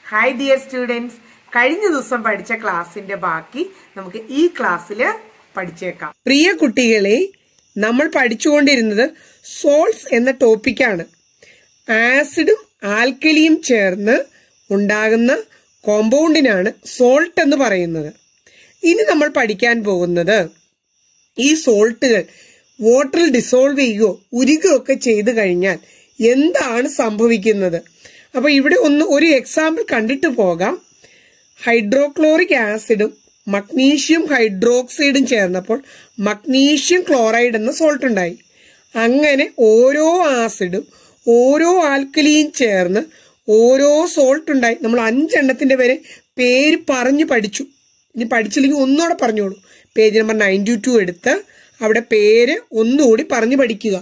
hi dear students കഴിഞ്ഞ ദിവസം പഠിച്ച ക്ലാസ്സിന്റെ ബാക്കി നമുക്ക് ഈ ക്ലാസ്സിൽ പഠിച്ചേക്കാം പ്രിയ കുട്ടികളെ നമ്മൾ പഠിച്ചുകൊണ്ടിരുന്നത് സോൾസ് എന്ന ടോപ്പിക്കാണ് ആസിഡും ആൽക്കലിയും ചേർന്ന് ഉണ്ടാകുന്ന കോമ്പൗണ്ടിനാണ് സോൾട്ട് എന്ന് പറയുന്നത് ഇനി നമ്മൾ പഠിക്കാൻ പോകുന്നത് ഈ സോൾട്ടുകൾ വാട്ടറിൽ ഡിസോൾവ് ചെയ്യുകയോ ഉരുകുകയോ ഒക്കെ ചെയ്തു കഴിഞ്ഞാൽ എന്താണ് സംഭവിക്കുന്നത് അപ്പൊ ഇവിടെ ഒന്ന് ഒരു എക്സാമ്പിൾ കണ്ടിട്ട് പോകാം ഹൈഡ്രോക്ലോറിക് ആസിഡും മഗ്നീഷ്യം ഹൈഡ്രോക്സൈഡും ചേർന്നപ്പോൾ മഗ്നീഷ്യം ക്ലോറൈഡ് എന്ന സോൾട്ട് ഉണ്ടായി അങ്ങനെ ഓരോ ആസിഡും ഓരോ ആൽക്കലിയും ചേർന്ന് ഓരോ സോൾട്ട് ഉണ്ടായി നമ്മൾ അഞ്ചെണ്ണത്തിന്റെ പേര് പേര് പറഞ്ഞു പഠിച്ചു ഇനി പഠിച്ചില്ലെങ്കിൽ ഒന്നുകൂടെ പറഞ്ഞോളൂ പേജ് നമ്പർ നയൻറ്റി ടു എടുത്ത് അവിടെ പേര് ഒന്നുകൂടി പറഞ്ഞു പഠിക്കുക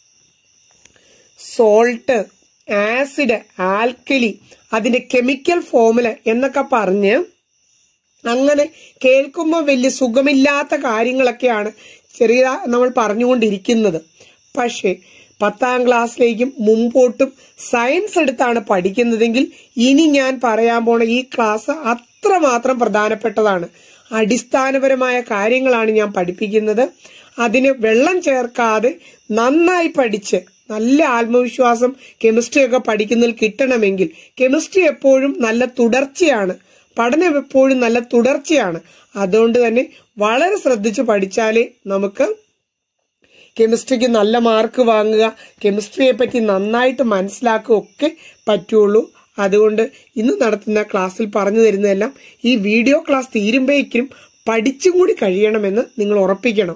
സോൾട്ട് ആസിഡ് ആൽക്കലി അതിന്റെ കെമിക്കൽ ഫോമുല എന്നൊക്കെ പറഞ്ഞ് അങ്ങനെ കേൾക്കുമ്പോൾ വലിയ സുഖമില്ലാത്ത കാര്യങ്ങളൊക്കെയാണ് ചെറിയ നമ്മൾ പറഞ്ഞുകൊണ്ടിരിക്കുന്നത് പക്ഷേ പത്താം ക്ലാസ്സിലേക്കും മുമ്പോട്ടും സയൻസ് എടുത്താണ് പഠിക്കുന്നതെങ്കിൽ ഇനി ഞാൻ പറയാൻ പോണ ഈ ക്ലാസ് അത്രമാത്രം പ്രധാനപ്പെട്ടതാണ് അടിസ്ഥാനപരമായ കാര്യങ്ങളാണ് ഞാൻ പഠിപ്പിക്കുന്നത് അതിന് വെള്ളം ചേർക്കാതെ നന്നായി പഠിച്ച് നല്ല ആത്മവിശ്വാസം കെമിസ്ട്രി ഒക്കെ പഠിക്കുന്നതിൽ കിട്ടണമെങ്കിൽ കെമിസ്ട്രി എപ്പോഴും നല്ല തുടർച്ചയാണ് പഠനം എപ്പോഴും നല്ല തുടർച്ചയാണ് അതുകൊണ്ട് തന്നെ വളരെ ശ്രദ്ധിച്ച് പഠിച്ചാലേ നമുക്ക് കെമിസ്ട്രിക്ക് നല്ല മാർക്ക് വാങ്ങുക കെമിസ്ട്രിയെ പറ്റി നന്നായിട്ട് മനസ്സിലാക്കുക ഒക്കെ പറ്റുള്ളൂ അതുകൊണ്ട് ഇന്ന് നടത്തുന്ന ക്ലാസ്സിൽ പറഞ്ഞു തരുന്നതെല്ലാം ഈ വീഡിയോ ക്ലാസ് തീരുമ്പോഴേക്കും പഠിച്ചും കൂടി കഴിയണമെന്ന് നിങ്ങൾ ഉറപ്പിക്കണം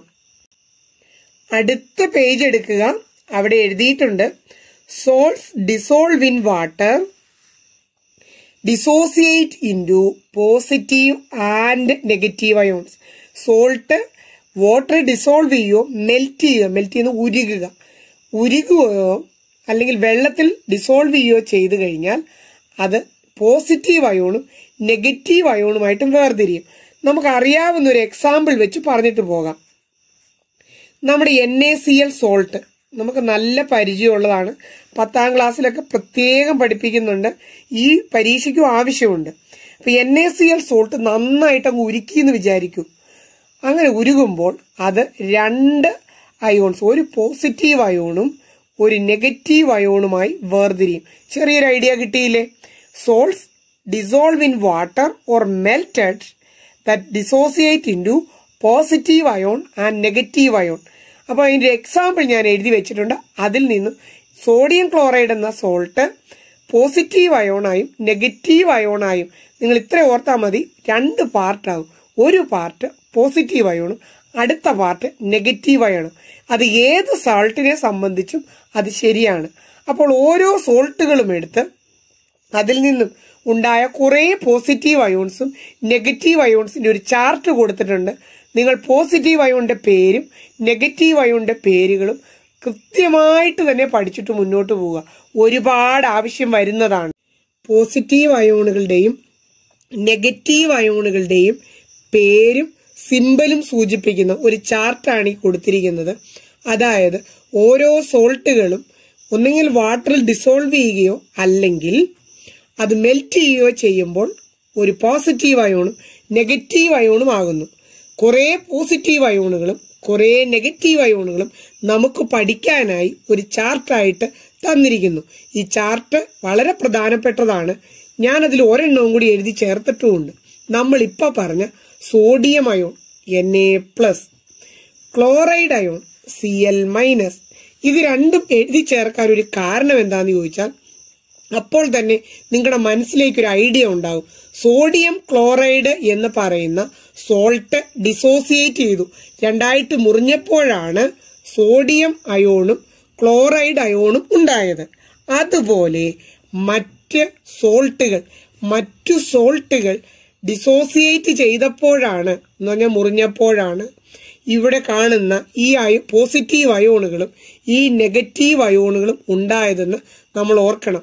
അടുത്ത പേജ് എടുക്കുക അവിടെ എഴുതിയിട്ടുണ്ട് salts dissolve in water dissociate into positive and negative ions salt water dissolve ചെയ്യുകയോ മെൽറ്റ് ചെയ്യുക മെൽറ്റ് ചെയ്യുന്ന ഉരുകുക ഉരുകുകയോ അല്ലെങ്കിൽ വെള്ളത്തിൽ ഡിസോൾവ് ചെയ്യുകയോ ചെയ്തു കഴിഞ്ഞാൽ അത് പോസിറ്റീവ് അയോണും നെഗറ്റീവ് അയോണുമായിട്ടും വേർതിരിയും നമുക്ക് അറിയാവുന്ന ഒരു എക്സാമ്പിൾ വെച്ച് പറഞ്ഞിട്ട് പോകാം നമ്മുടെ N A C L salt നമുക്ക് നല്ല പരിചയമുള്ളതാണ് പത്താം ക്ലാസ്സിലൊക്കെ പ്രത്യേകം പഠിപ്പിക്കുന്നുണ്ട് ഈ പരീക്ഷയ്ക്കും ആവശ്യമുണ്ട് അപ്പൊ N A C L salt നന്നായിട്ട് അങ്ങ് ഉരുക്കി എന്ന് വിചാരിക്കൂ അങ്ങനെ ഉരുകുമ്പോൾ അത് രണ്ട് അയോൺസ് ഒരു പോസിറ്റീവ് അയോണും ഒരു നെഗറ്റീവ് അയോണുമായി വേർതിരിയും ചെറിയൊരു ഐഡിയ കിട്ടിയില്ലേ salts dissolve in water or melted that dissociate into positive ion and negative ion അപ്പോൾ അതിന്റെ എക്സാമ്പിൾ ഞാൻ എഴുതി വെച്ചിട്ടുണ്ട് അതിൽ നിന്നും സോഡിയം ക്ലോറൈഡ് എന്ന സോൾട്ട് പോസിറ്റീവ് അയോണായും നെഗറ്റീവ് അയോണായും നിങ്ങൾ ഇത്ര ഓർത്താൽ മതി രണ്ട് പാർട്ടാകും ഒരു പാർട്ട് പോസിറ്റീവ് അയോണും അടുത്ത പാർട്ട് നെഗറ്റീവ് അയോണും അത് ഏത് സാൾട്ടിനെ സംബന്ധിച്ചും അത് ശരിയാണ് അപ്പോൾ ഓരോ സോൾട്ടുകളും എടുത്ത് അതിൽ നിന്നും ഉണ്ടായ കുറേ പോസിറ്റീവ് അയോൺസും നെഗറ്റീവ് അയോൺസിന്റെ ഒരു ചാർട്ട് കൊടുത്തിട്ടുണ്ട് നിങ്ങൾ പോസിറ്റീവ് അയോണിന്റെ പേരും നെഗറ്റീവ് അയോണിന്റെ പേരുകളും കൃത്യമായിട്ട് തന്നെ പഠിച്ചിട്ട് മുന്നോട്ട് പോവുക ഒരുപാട് ആവശ്യം വരുന്നതാണ് പോസിറ്റീവ് അയോണുകളുടെയും നെഗറ്റീവ് അയോണുകളുടെയും പേരും സിമ്പലും സൂചിപ്പിക്കുന്ന ഒരു ചാർട്ടാണ് ഈ കൊടുത്തിരിക്കുന്നത് അതായത് ഓരോ സോൾട്ടുകളും ഒന്നുകിൽ വാട്ടറിൽ ഡിസോൾവ് ചെയ്യുകയോ അല്ലെങ്കിൽ അത് മെൽറ്റ് ചെയ്യുകയോ ചെയ്യുമ്പോൾ ഒരു പോസിറ്റീവ് അയോണും നെഗറ്റീവ് അയോണും ആകുന്നു കുറേ പോസിറ്റീവ് അയോണുകളും കുറേ നെഗറ്റീവ് അയോണുകളും നമുക്ക് പഠിക്കാനായി ഒരു ചാർട്ടായിട്ട് തന്നിരിക്കുന്നു ഈ ചാർട്ട് വളരെ പ്രധാനപ്പെട്ടതാണ് ഞാൻ അതിൽ ഒരെണ്ണവും കൂടി എഴുതി ചേർത്തിട്ടുമുണ്ട് നമ്മൾ ഇപ്പൊ പറഞ്ഞ sodium ion N A plus chloride ion C L minus ഇത് രണ്ടും എഴുതി ചേർക്കാൻ ഒരു കാരണം എന്താന്ന് ചോദിച്ചാൽ അപ്പോൾ തന്നെ നിങ്ങളുടെ മനസ്സിലേക്ക് ഒരു ഐഡിയ ഉണ്ടാവും സോഡിയം ക്ലോറൈഡ് എന്ന് പറയുന്ന സോൾട്ട് ഡിസോസിയേറ്റ് ചെയ്തു രണ്ടായിട്ട് മുറിഞ്ഞപ്പോഴാണ് സോഡിയം അയോണും ക്ലോറൈഡ് അയോണും ഉണ്ടായത് അതുപോലെ മറ്റ് സോൾട്ടുകൾ മറ്റു സോൾട്ടുകൾ ഡിസോസിയേറ്റ് ചെയ്തപ്പോഴാണ് എന്ന് പറഞ്ഞാൽ മുറിഞ്ഞപ്പോഴാണ് ഇവിടെ കാണുന്ന ഈ അയോ പോസിറ്റീവ് അയോണുകളും ഈ നെഗറ്റീവ് അയോണുകളും ഉണ്ടായതെന്ന് നമ്മൾ ഓർക്കണം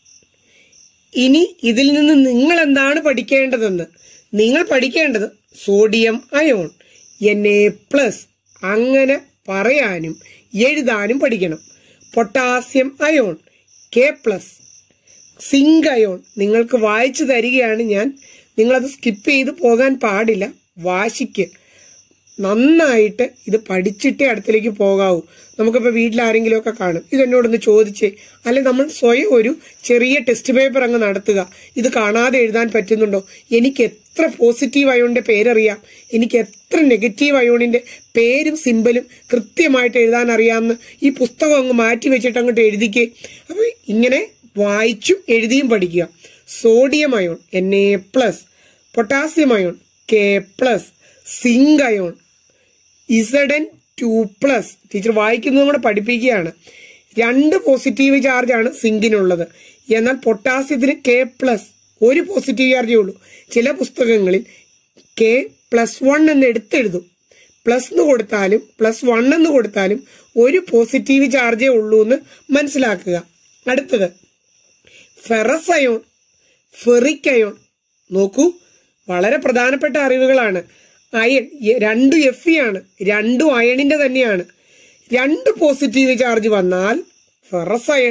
ഇനി ഇതിൽ നിന്ന് നിങ്ങൾ എന്താണ് പഠിക്കേണ്ടതെന്ന് നിങ്ങൾ പഠിക്കേണ്ടത് sodium ion N A plus അങ്ങനെ പറയാനും എഴുതാനും പഠിക്കണം potassium ion K plus zinc ion നിങ്ങൾക്ക് വായിച്ചു തരികയാണ് ഞാൻ നിങ്ങളത് സ്കിപ്പ് ചെയ്ത് പോകാൻ പാടില്ല വാശിക്ക് നന്നായിട്ട് ഇത് പഠിച്ചിട്ടേ അടുത്തേക്ക് പോകാവൂ നമുക്കിപ്പോൾ വീട്ടിൽ ആരെങ്കിലും ഒക്കെ കാണും ഇത് എന്നോടൊന്ന് ചോദിച്ചേ അല്ലെ നമ്മൾ സ്വയം ഒരു ചെറിയ ടെസ്റ്റ് പേപ്പർ അങ്ങ് നടത്തുക ഇത് കാണാതെ എഴുതാൻ പറ്റുന്നുണ്ടോ എനിക്ക് എത്ര പോസിറ്റീവ് അയോണിന്റെ പേരറിയാം എനിക്ക് എത്ര നെഗറ്റീവ് അയോണിന്റെ പേരും സിമ്പലും കൃത്യമായിട്ട് എഴുതാൻ അറിയാമെന്ന് ഈ പുസ്തകം അങ്ങ് മാറ്റി വെച്ചിട്ട് അങ്ങോട്ട് എഴുതിക്കേ അപ്പൊ ഇങ്ങനെ വായിച്ചും എഴുതിയും പഠിക്കുക sodium ion N A plus potassium ion K plus zinc ion Z N two plus teacher വായിക്കുന്നതും കൂടെ പഠിപ്പിക്കുകയാണ് രണ്ട് പോസിറ്റീവ് ചാർജ് ആണ് സിങ്കിനുള്ളത് എന്നാൽ പൊട്ടാസ്യത്തിന് കെ പ്ലസ് ഒരു പോസിറ്റീവ് ചാർജേ ഉള്ളൂ ചില പുസ്തകങ്ങളിൽ കെ പ്ലസ് വൺ എന്ന് എടുത്തെഴുതും പ്ലസ് എന്ന് കൊടുത്താലും പ്ലസ് വൺ എന്ന് കൊടുത്താലും ഒരു പോസിറ്റീവ് ചാർജേ ഉള്ളൂ എന്ന് മനസ്സിലാക്കുക അടുത്തത് ഫെറസ് അയോൺ ഫെറിക് അയോൺ നോക്കൂ വളരെ പ്രധാനപ്പെട്ട അറിവുകളാണ് അയൺ എ- രണ്ടും എഫ് ആണ് രണ്ടും അയണിന്റെ തന്നെയാണ് രണ്ട് പോസിറ്റീവ് ചാർജ് വന്നാൽ ഫെറസ് അയൺ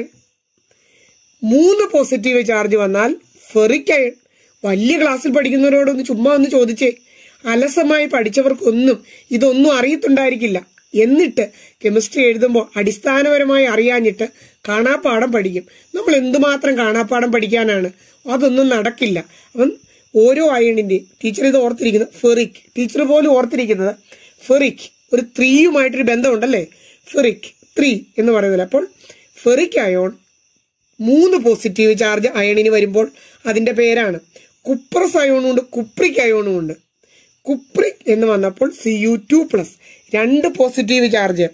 മൂന്ന് പോസിറ്റീവ് ചാർജ് വന്നാൽ ഫെറിക് അയൺ വലിയ ക്ലാസ്സിൽ പഠിക്കുന്നവരോടൊന്ന് ചുമ്മാ ഒന്ന് ചോദിച്ചേ അലസമായി പഠിച്ചവർക്കൊന്നും ഇതൊന്നും അറിയത്തുണ്ടായിരിക്കില്ല എന്നിട്ട് കെമിസ്ട്രി എഴുതുമ്പോൾ അടിസ്ഥാനപരമായി അറിയാഞ്ഞിട്ട് കാണാപ്പാഠം പഠിക്കും നമ്മൾ എന്തുമാത്രം കാണാപ്പാഠം പഠിക്കാനാണ് അതൊന്നും നടക്കില്ല അപ്പം ഓരോ അയണിന്റെയും ടീച്ചർ ഇത് ഓർത്തിരിക്കുന്നത് ഫെറിക് ടീച്ചർ പോലും ഓർത്തിരിക്കുന്നത് ഫെറിക് ഒരു ത്രീയുമായിട്ടൊരു ബന്ധമുണ്ടല്ലേ ഫെറിക് ത്രീ എന്ന് പറയുന്നത് അപ്പോൾ ഫെറിക് അയോൺ മൂന്ന് പോസിറ്റീവ് ചാർജ് അയണിന് വരുമ്പോൾ അതിന്റെ പേരാണ് കുപ്രസ് അയോണും ഉണ്ട് കുപ്രിക് അയോണും ഉണ്ട് കുപ്രിക് എന്ന് വന്നപ്പോൾ സി യു ടു പ്ലസ് രണ്ട് പോസിറ്റീവ് ചാർജ്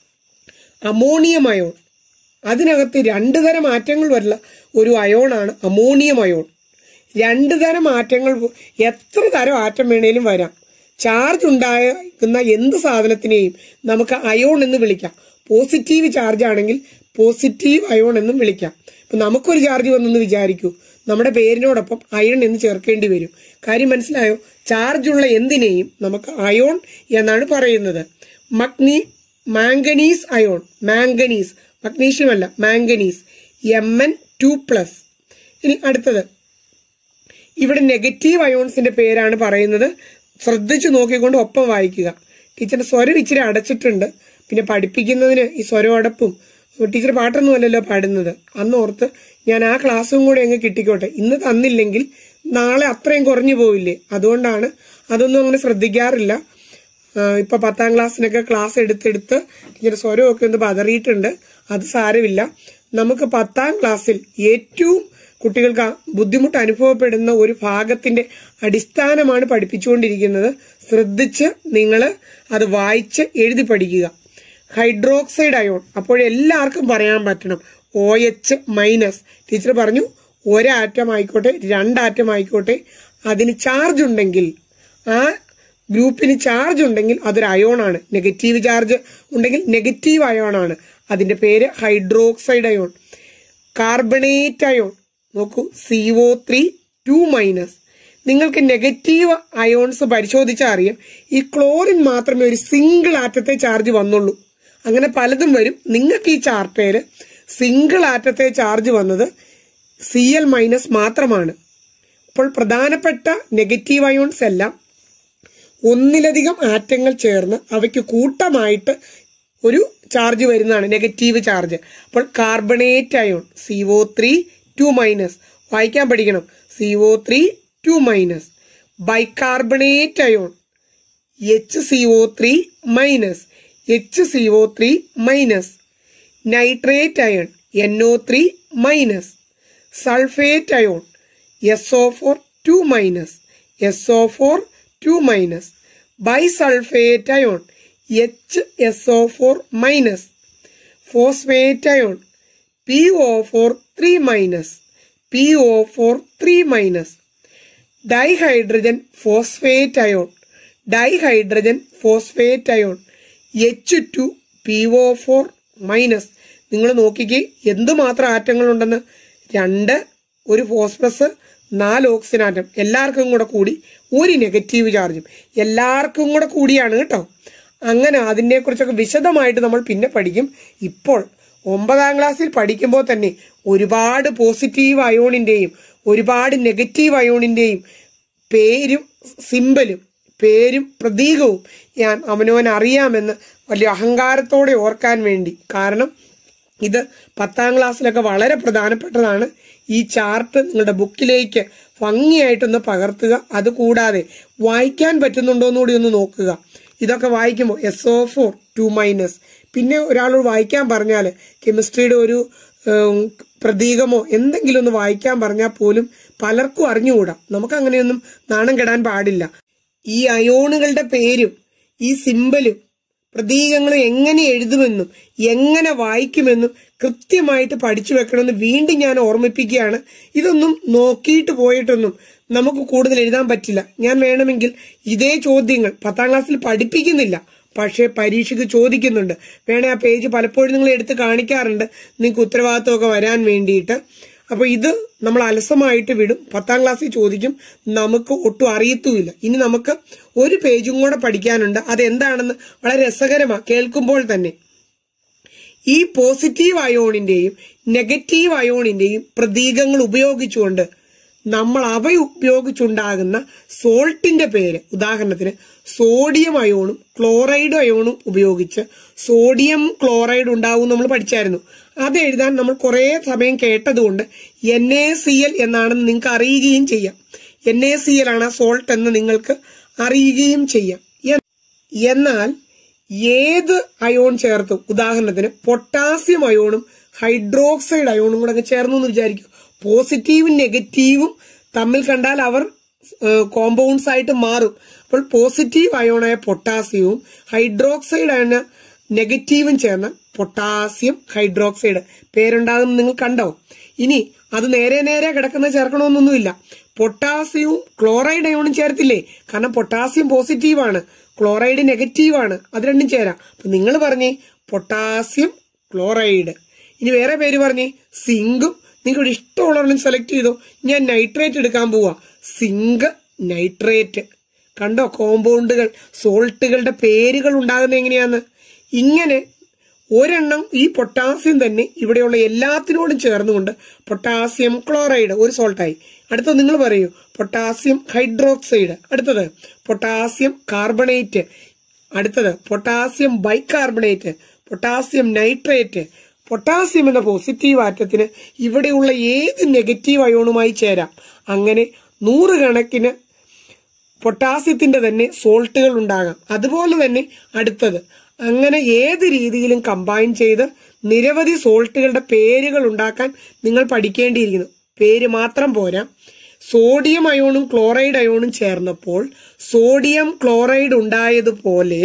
അമോണിയം അയോൺ അതിനകത്ത് രണ്ട് തരം മാറ്റങ്ങൾ വരുന്ന ഒരു അയോണാണ് അമോണിയം അയോൺ രണ്ട് തരം മാറ്റങ്ങൾ പോ- എത്ര തരം ആറ്റം വേണേലും വരാം ചാർജ് ഉണ്ടാകുന്ന എന്ത് സാധനത്തിനെയും നമുക്ക് അയോൺ എന്ന് വിളിക്കാം പോസിറ്റീവ് ചാർജ് ആണെങ്കിൽ പോസിറ്റീവ് അയോൺ എന്നും വിളിക്കാം ഇപ്പൊ നമുക്കൊരു ചാർജ് വന്നെന്ന് വിചാരിക്കൂ നമ്മുടെ പേരിനോടൊപ്പം അയൺ എന്ന് ചേർക്കേണ്ടി വരും കാര്യം മനസ്സിലായോ ചാർജ് ഉള്ള എന്തിനേയും നമുക്ക് അയോൺ എന്നാണ് പറയുന്നത് മഗ്നി മാംഗനീസ് അയോൺ മാംഗനീസ് മഗ്നീഷ്യം അല്ല manganese M N two plus ഇനി അടുത്തത് ഇവിടെ നെഗറ്റീവ് അയോൺസിന്റെ പേരാണ് പറയുന്നത് ശ്രദ്ധിച്ചു നോക്കിക്കൊണ്ട് ഒപ്പം വായിക്കുക ടീച്ചറിന്റെ സ്വരം ഇച്ചിരി അടച്ചിട്ടുണ്ട് പിന്നെ പഠിപ്പിക്കുന്നതിന് ഈ സ്വരം അടപ്പും ടീച്ചർ പാട്ടൊന്നും അല്ലല്ലോ പാടുന്നത് അന്ന് ഓർത്ത് ഞാൻ ആ ക്ലാസ്സും കൂടെ അങ്ങ് കിട്ടിക്കോട്ടെ ഇന്ന് തന്നില്ലെങ്കിൽ നാളെ അത്രയും കുറഞ്ഞു പോവില്ലേ അതുകൊണ്ടാണ് അതൊന്നും അങ്ങനെ ശ്രദ്ധിക്കാറില്ല ആ, ഇപ്പൊ പത്താം ക്ലാസ്സിനൊക്കെ ക്ലാസ് എടുത്തെടുത്ത് ടീച്ചർ സ്വരമൊക്കെ ഒന്ന് പതറിയിട്ടുണ്ട് അത് സാരമില്ല നമുക്ക് പത്താം ക്ലാസ്സിൽ ഏറ്റവും കുട്ടികൾക്ക് ആ ബുദ്ധിമുട്ട് അനുഭവപ്പെടുന്ന ഒരു ഭാഗത്തിന്റെ അടിസ്ഥാനമാണ് പഠിപ്പിച്ചുകൊണ്ടിരിക്കുന്നത് ശ്രദ്ധിച്ച് നിങ്ങൾ അത് വായിച്ച് എഴുതി പഠിക്കുക ഹൈഡ്രോക്സൈഡ് അയോൺ അപ്പോഴെല്ലാവർക്കും പറയാൻ പറ്റണം ഒ എച്ച് മൈനസ് ടീച്ചർ പറഞ്ഞു ഒരാറ്റം ആയിക്കോട്ടെ രണ്ടാറ്റം ആയിക്കോട്ടെ അതിന് ചാർജ് ഉണ്ടെങ്കിൽ ആ ഗ്രൂപ്പിന് ചാർജ് ഉണ്ടെങ്കിൽ അതൊരു അയോൺ ആണ് നെഗറ്റീവ് ചാർജ് ഉണ്ടെങ്കിൽ നെഗറ്റീവ് അയോൺ ആണ് അതിന്റെ പേര് ഹൈഡ്രോക്സൈഡ് അയോൺ കാർബണേറ്റ് അയോൺ നോക്കൂ C O three two minus നിങ്ങൾക്ക് നെഗറ്റീവ് അയോൺസ് പരിശോധിച്ചാൽ അറിയാം ഈ ക്ലോറിൻ മാത്രമേ ഒരു സിംഗിൾ ആറ്റത്തെ ചാർജ് വന്നുള്ളൂ അങ്ങനെ പലതും വരും നിങ്ങൾക്ക് ഈ ചാർട്ടയില് സിംഗിൾ ആറ്റത്തെ ചാർജ് വന്നത് സി എൽ മൈനസ് മാത്രമാണ് അപ്പോൾ പ്രധാനപ്പെട്ട നെഗറ്റീവ് അയോൺസ് എല്ലാം ഒന്നിലധികം ആറ്റങ്ങൾ ചേർന്ന് അവയ്ക്ക് കൂട്ടമായിട്ട് ഒരു ചാർജ് വരുന്നതാണ് നെഗറ്റീവ് ചാർജ് അപ്പോൾ carbonate ion C O three two minus വായിക്കാൻ പഠിക്കണം C O three two minus bicarbonate ion H C O three minus H C O three minus nitrate ion N O three minus sulphate ion S O four two minus S O four two minus bisulphate ion H S O four minus phosphate ion P O four three minus P O four three minus dihydrogen phosphate ion dihydrogen phosphate ion H two P O four minus നിങ്ങൾ നോക്കിക്കേ എന്തുമാത്രം ആറ്റങ്ങളുണ്ടെന്ന് രണ്ട് ഒരു phosphorus നാല് oxygen atom എല്ലാവർക്കും കൂടെ കൂടി ഒരു നെഗറ്റീവ് ചാർജും എല്ലാവർക്കും കൂടെ കൂടിയാണ് കേട്ടോ അങ്ങനെ അതിനെക്കുറിച്ചൊക്കെ വിശദമായിട്ട് നമ്മൾ പിന്നെ പഠിക്കും ഇപ്പോൾ ഒമ്പതാം ക്ലാസ്സിൽ പഠിക്കുമ്പോൾ തന്നെ ഒരുപാട് പോസിറ്റീവ് അയോണിന്റെയും ഒരുപാട് നെഗറ്റീവ് അയോണിന്റെയും പേരും സിമ്പലും പേരും പ്രതീകവും ഞാൻ അവനവൻ അറിയാമെന്ന് വലിയ അഹങ്കാരത്തോടെ ഓർക്കാൻ വേണ്ടി കാരണം ഇത് പത്താം ക്ലാസ്സിലൊക്കെ വളരെ പ്രധാനപ്പെട്ടതാണ് ഈ ചാർട്ട് നിങ്ങളുടെ ബുക്കിലേക്ക് ഭംഗിയായിട്ടൊന്ന് പകർത്തുക അതുകൂടാതെ വായിക്കാൻ പറ്റുന്നുണ്ടോ എന്നുകൂടി ഒന്ന് നോക്കുക ഇതൊക്കെ വായിക്കുമ്പോൾ S O four two minus പിന്നെ ഒരാളോട് വായിക്കാൻ പറഞ്ഞാൽ കെമിസ്ട്രിയുടെ ഒരു ഉം, പ്രതീകമോ എന്തെങ്കിലും ഒന്ന് വായിക്കാൻ പറഞ്ഞാൽ പോലും പലർക്കും അറിഞ്ഞുകൂടാ നമുക്ക് അങ്ങനെയൊന്നും നാണം കെടാൻ പാടില്ല ഈ അയോണുകളുടെ പേരും ഈ സിമ്പലും പ്രതീകങ്ങളും എങ്ങനെ എഴുതുമെന്നും എങ്ങനെ വായിക്കുമെന്നും കൃത്യമായിട്ട് പഠിച്ചു വെക്കണമെന്ന് വീണ്ടും ഞാൻ ഓർമ്മിപ്പിക്കുകയാണ് ഇതൊന്നും നോക്കിയിട്ട് പോയിട്ടൊന്നും നമുക്ക് കൂടുതൽ എഴുതാൻ പറ്റില്ല ഞാൻ വേണമെങ്കിൽ ഇതേ ചോദ്യങ്ങൾ പത്താം ക്ലാസ്സിൽ പഠിപ്പിക്കുന്നില്ല പക്ഷേ പരീക്ഷയ്ക്ക് ചോദിക്കുന്നുണ്ട് വേണേ ആ പേജ് പലപ്പോഴും നിങ്ങൾ എടുത്ത് കാണിക്കാറുണ്ട് നിങ്ങൾക്ക് ഉത്തരവാദിത്തമൊക്കെ വരാൻ വേണ്ടിയിട്ട് അപ്പൊ ഇത് നമ്മൾ അലസമായിട്ട് വിടും പത്താം ക്ലാസ്സിൽ ചോദിക്കും നമുക്ക് ഒട്ടും അറിയത്തുമില്ല ഇനി നമുക്ക് ഒരു പേജും കൂടെ പഠിക്കാനുണ്ട് അതെന്താണെന്ന് വളരെ രസകരമാണ് കേൾക്കുമ്പോൾ തന്നെ ഈ പോസിറ്റീവ് അയോണിന്റെയും നെഗറ്റീവ് അയോണിന്റെയും പ്രതീകങ്ങൾ ഉപയോഗിച്ചുകൊണ്ട് നമ്മൾ അവ ഉപയോഗിച്ചുണ്ടാകുന്ന സോൾട്ടിന്റെ പേര് ഉദാഹരണത്തിന് സോഡിയം അയോണും ക്ലോറൈഡ് അയോണും ഉപയോഗിച്ച് സോഡിയം ക്ലോറൈഡ് ഉണ്ടാവും നമ്മൾ പഠിച്ചായിരുന്നു അത് എഴുതാൻ നമ്മൾ കുറേ സമയം കേട്ടതുകൊണ്ട് എൻ എ സി എൽ എന്നാണെന്ന് നിങ്ങൾക്ക് അറിയുകയും ചെയ്യാം എൻ എ സി എൽ ആണ് സോൾട്ട് എന്ന് നിങ്ങൾക്ക് അറിയുകയും ചെയ്യാം എ- എന്നാൽ ഏത് അയോൺ ചേർത്തും ഉദാഹരണത്തിന് പൊട്ടാസ്യം അയോണും ഹൈഡ്രോക്സൈഡ് അയോണും കൂടെ അങ്ങ് ചേർന്നു എന്ന് വിചാരിക്കും പോസിറ്റീവും നെഗറ്റീവും തമ്മിൽ കണ്ടാൽ അവർ കോമ്പൗണ്ട്സ് ആയിട്ട് മാറും അപ്പോൾ പോസിറ്റീവ് അയോണായ പൊട്ടാസ്യവും ഹൈഡ്രോക്സൈഡ് ആയ നെഗറ്റീവും ചേർന്ന പൊട്ടാസ്യം ഹൈഡ്രോക്സൈഡ് പേരുണ്ടാകുന്ന നിങ്ങൾ കണ്ടോ ഇനി അത് നേരെ നേരെ കിടക്കുന്ന ചേർക്കണമെന്നൊന്നുമില്ല പൊട്ടാസ്യവും ക്ലോറൈഡ് അയോണും ചേർത്തില്ലേ കാരണം പൊട്ടാസ്യം പോസിറ്റീവ് ആണ് ക്ലോറൈഡ് നെഗറ്റീവ് ആണ് അത് രണ്ടും ചേരാം അപ്പൊ നിങ്ങൾ പറഞ്ഞേ പൊട്ടാസ്യം ക്ലോറൈഡ് ഇനി വേറെ പേര് പറഞ്ഞേ സിങ്കും നിങ്ങൾക്ക് ഇവിടെ ഇഷ്ടമുള്ളവരെണ്ണം സെലക്ട് ചെയ്തോ ഞാൻ നൈട്രേറ്റ് എടുക്കാൻ പോവാ സിങ്ക് നൈട്രേറ്റ് കണ്ടോ കോമ്പൗണ്ടുകൾ സോൾട്ടുകളുടെ പേരുകൾ ഉണ്ടാകുന്നത് എങ്ങനെയാന്ന് ഇങ്ങനെ ഒരെണ്ണം ഈ പൊട്ടാസ്യം തന്നെ ഇവിടെയുള്ള എല്ലാത്തിനോടും ചേർന്നുകൊണ്ട് പൊട്ടാസ്യം ക്ലോറൈഡ് ഒരു സോൾട്ടായി അടുത്തത് നിങ്ങൾ പറയൂ പൊട്ടാസ്യം ഹൈഡ്രോക്സൈഡ് അടുത്തത് പൊട്ടാസ്യം കാർബണേറ്റ് അടുത്തത് potassium bicarbonate potassium nitrate potassium എന്ന പോസിറ്റീവ് ആറ്റത്തിന് ഇവിടെയുള്ള ഏത് നെഗറ്റീവ് അയോണുമായി ചേരാം അങ്ങനെ നൂറുകണക്കിന് പൊട്ടാസ്യത്തിന്റെ തന്നെ സോൾട്ടുകൾ ഉണ്ടാകാം അതുപോലെ തന്നെ അടുത്തത് അങ്ങനെ ഏത് രീതിയിലും കമ്പൈൻ ചെയ്ത് നിരവധി സോൾട്ടുകളുടെ പേരുകൾ ഉണ്ടാക്കാൻ നിങ്ങൾ പഠിക്കേണ്ടിയിരിക്കുന്നു പേര് മാത്രം പോരാ സോഡിയം അയോണും ക്ലോറൈഡ് അയോണും ചേർന്നപ്പോൾ സോഡിയം ക്ലോറൈഡ് ഉണ്ടായതുപോലെ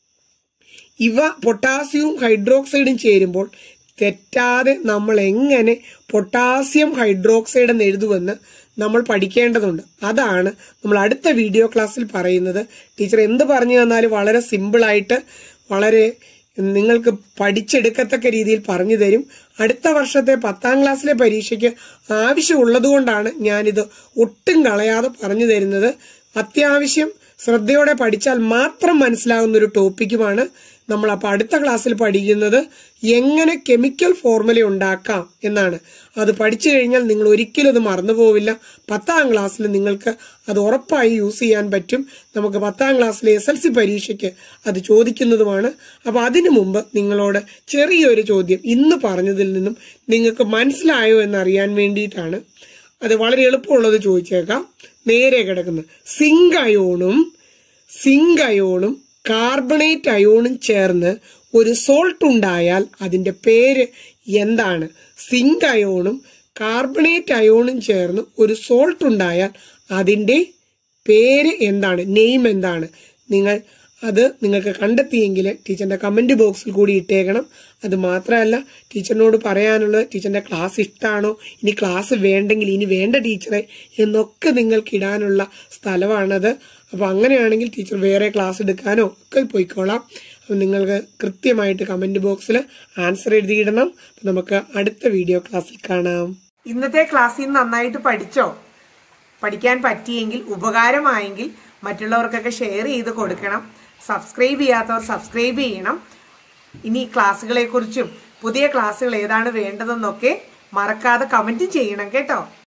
ഇവ പൊട്ടാസ്യവും ഹൈഡ്രോക്സൈഡും ചേരുമ്പോൾ തെറ്റാതെ നമ്മൾ എങ്ങനെ പൊട്ടാസ്യം ഹൈഡ്രോക്സൈഡ് എന്ന് എഴുതുമെന്ന് നമ്മൾ പഠിക്കേണ്ടതുണ്ട് അതാണ് നമ്മൾ അടുത്ത വീഡിയോ ക്ലാസ്സിൽ പറയുന്നത് ടീച്ചർ എന്ത് പറഞ്ഞു തന്നാലും വളരെ സിമ്പിളായിട്ട് വളരെ നിങ്ങൾക്ക് പഠിച്ചെടുക്കത്തക്ക രീതിയിൽ പറഞ്ഞു തരും അടുത്ത വർഷത്തെ പത്താം ക്ലാസ്സിലെ പരീക്ഷയ്ക്ക് ആവശ്യമുള്ളതുകൊണ്ടാണ് ഞാനിത് ഒട്ടും കളയാതെ പറഞ്ഞു തരുന്നത് അത്യാവശ്യം ശ്രദ്ധയോടെ പഠിച്ചാൽ മാത്രം മനസ്സിലാകുന്ന ഒരു ടോപ്പിക്കുമാണ് നമ്മൾ അപ്പോൾ അടുത്ത ക്ലാസ്സിൽ പഠിക്കുന്നത് എങ്ങനെ കെമിക്കൽ ഫോർമുല ഉണ്ടാക്കാം എന്നാണ് അത് പഠിച്ചു കഴിഞ്ഞാൽ നിങ്ങൾ ഒരിക്കലും അത് മറന്നു പോവില്ല പത്താം ക്ലാസ്സിൽ നിങ്ങൾക്ക് അത് ഉറപ്പായി യൂസ് ചെയ്യാൻ പറ്റും നമുക്ക് പത്താം ക്ലാസ്സിലെ എസ് എൽ സി പരീക്ഷയ്ക്ക് അത് ചോദിക്കുന്നതുമാണ് അപ്പോൾ അതിനു മുമ്പ് നിങ്ങളോട് ചെറിയൊരു ചോദ്യം ഇന്ന് പറഞ്ഞതിൽ നിന്നും നിങ്ങൾക്ക് മനസ്സിലായോ എന്നറിയാൻ വേണ്ടിയിട്ടാണ് അത് വളരെ എളുപ്പമുള്ളത് ചോദിച്ചേക്കാം നേരെ കിടക്കുന്നത് സിങ്ക് അയോണും സിങ്ക് അയോണും കാർബണേറ്റ് അയോണും ചേർന്ന് ഒരു സോൾട്ട് ഉണ്ടായാൽ അതിന്റെ പേര് എന്താണ് സിങ്ക് അയോണും കാർബണേറ്റ് അയോണും ചേർന്ന് ഒരു സോൾട്ട് ഉണ്ടായാൽ അതിന്റെ പേര് എന്താണ് നെയിം എന്താണ് നിങ്ങൾ അത് നിങ്ങൾക്ക് കണ്ടെത്തിയെങ്കിൽ ടീച്ചറിന്റെ കമന്റ് ബോക്സിൽ കൂടി ഇട്ടേക്കണം അത് മാത്രമല്ല ടീച്ചറിനോട് പറയാനുള്ളത് ടീച്ചറിന്റെ ക്ലാസ് ഇഷ്ടമാണോ ഇനി ക്ലാസ് വേണ്ടെങ്കിൽ ഇനി വേണ്ട ടീച്ചറെ എന്നൊക്കെ നിങ്ങൾക്ക് ഇടാനുള്ള സ്ഥലമാണത് അപ്പൊ അങ്ങനെയാണെങ്കിൽ ടീച്ചർ വേറെ ക്ലാസ് എടുക്കാനോ ഒക്കെ പോയിക്കോളാം അപ്പൊ നിങ്ങൾക്ക് കൃത്യമായിട്ട് കമന്റ് ബോക്സിൽ ആൻസർ എഴുതിയിടണം അപ്പൊ നമുക്ക് അടുത്ത വീഡിയോ ക്ലാസ്സിൽ കാണാം ഇന്നത്തെ ക്ലാസ്സിൽ നന്നായിട്ട് പഠിച്ചോ പഠിക്കാൻ പറ്റിയെങ്കിൽ ഉപകാരമായെങ്കിൽ മറ്റുള്ളവർക്കൊക്കെ ഷെയർ ചെയ്ത് കൊടുക്കണം സബ്സ്ക്രൈബ് ചെയ്യാത്തവർ സബ്സ്ക്രൈബ് ചെയ്യണം ഇനി ക്ലാസ്സുകളെക്കുറിച്ചും പുതിയ ക്ലാസ്സുകൾ ഏതാണ് വേണ്ടതെന്നൊക്കെ മറക്കാതെ കമന്റ് ചെയ്യണം കേട്ടോ